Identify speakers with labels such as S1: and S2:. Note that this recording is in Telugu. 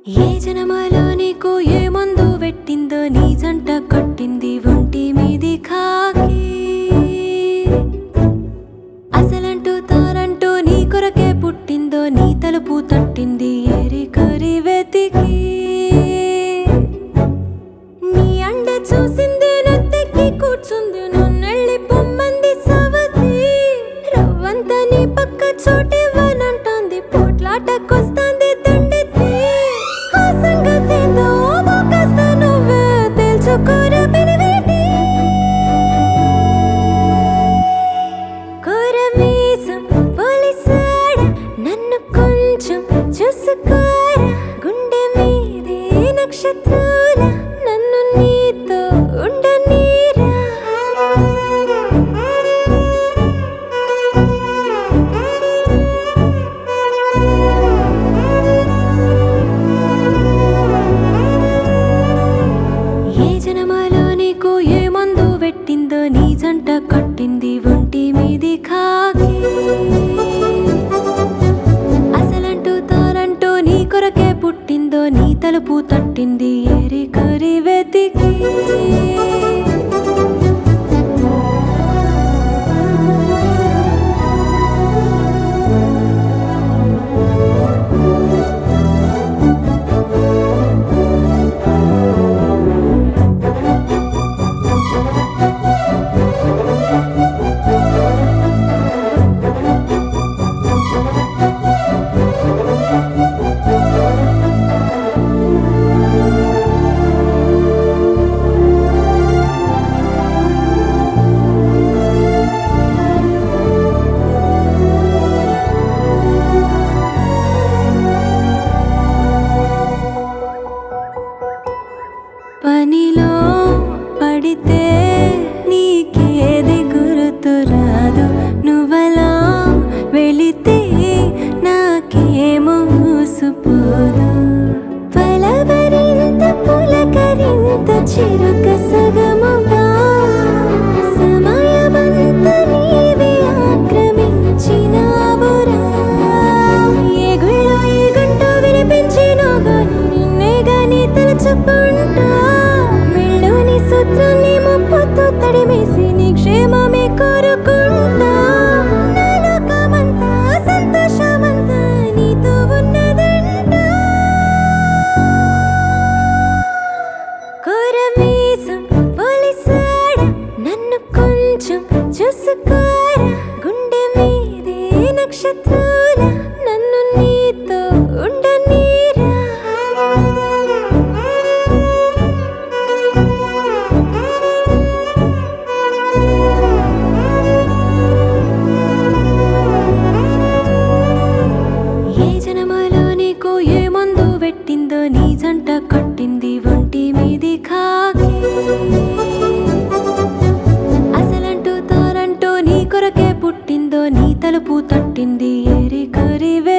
S1: ఏ జనమలో నీకు ఏ మందు పెట్టిందో నీ జంట కట్టింది ఒంటి మీది కాకి అసలంటూ తానంటూ నీ కొరకే పుట్టిందో నీ తలుపు తట్టింది ఏరి కరి వెతికి నీ అండ చూసింది నత్తెక్కి కూర్చుంది నన్నెళ్ళి పొమ్మంది సవతి రవ్వంత నీ పక్క చోటివ్వనంటోంది పోట్లాటకొస్తాంది దండెత్తి ఆ సంగతేందో ఓ కాస్త నువ్వే తెలుసుకోరా పెనివేటి కోరమీసం పోలీసాడ నన్ను కొంచెం చూసుకోరా గుండె మీదే నక్షత్రాల నన్ను నీతో ఉండనీరా ఏ జనమలో నీకు ఏ మందు పెట్టిందో నీ జంట కట్టింది ఒంటి మీది కాకి అసలంటూ తానంటూ నీ కొరకే పుట్టిందో నీ తలుపు తట్టింది ఏరి కరి వెతికి పనిలో పడితే నీకేది గుర్తు రాదు నువ్వలా వెళితే నాకేమో మూసుపోదు పలవరింత పులకరింత చిరుక సగముగా సమయమంత నీవే ఆక్రమించినావురా ఏ గుళ్ళో ఏ గంట వినిపించినా గాని నిన్నే గాని తలచుకుంటా మెళ్ళోని సూత్రాన్ని ముప్పుతో తడిమేసి నీ క్షేమమే కోరుకుంటా నా లోకమంతా సంతోషమంతా నీతో ఉన్నదంట కోరమీసం పోలీసాడ నన్ను కొంచెం చూసుకోరా గుండె మీదే నక్షత్రాల నన్ను నీతో ఉండనీరా ఏ జనమలో నీకు ఏ మందు పెట్టిందో నీ జంట కట్టింది ఒంటి మీది కాకి అసలంటూ తానంటూ నీ కొరకే పుట్టిందో నీ తలుపు తట్టింది ఏరి కరి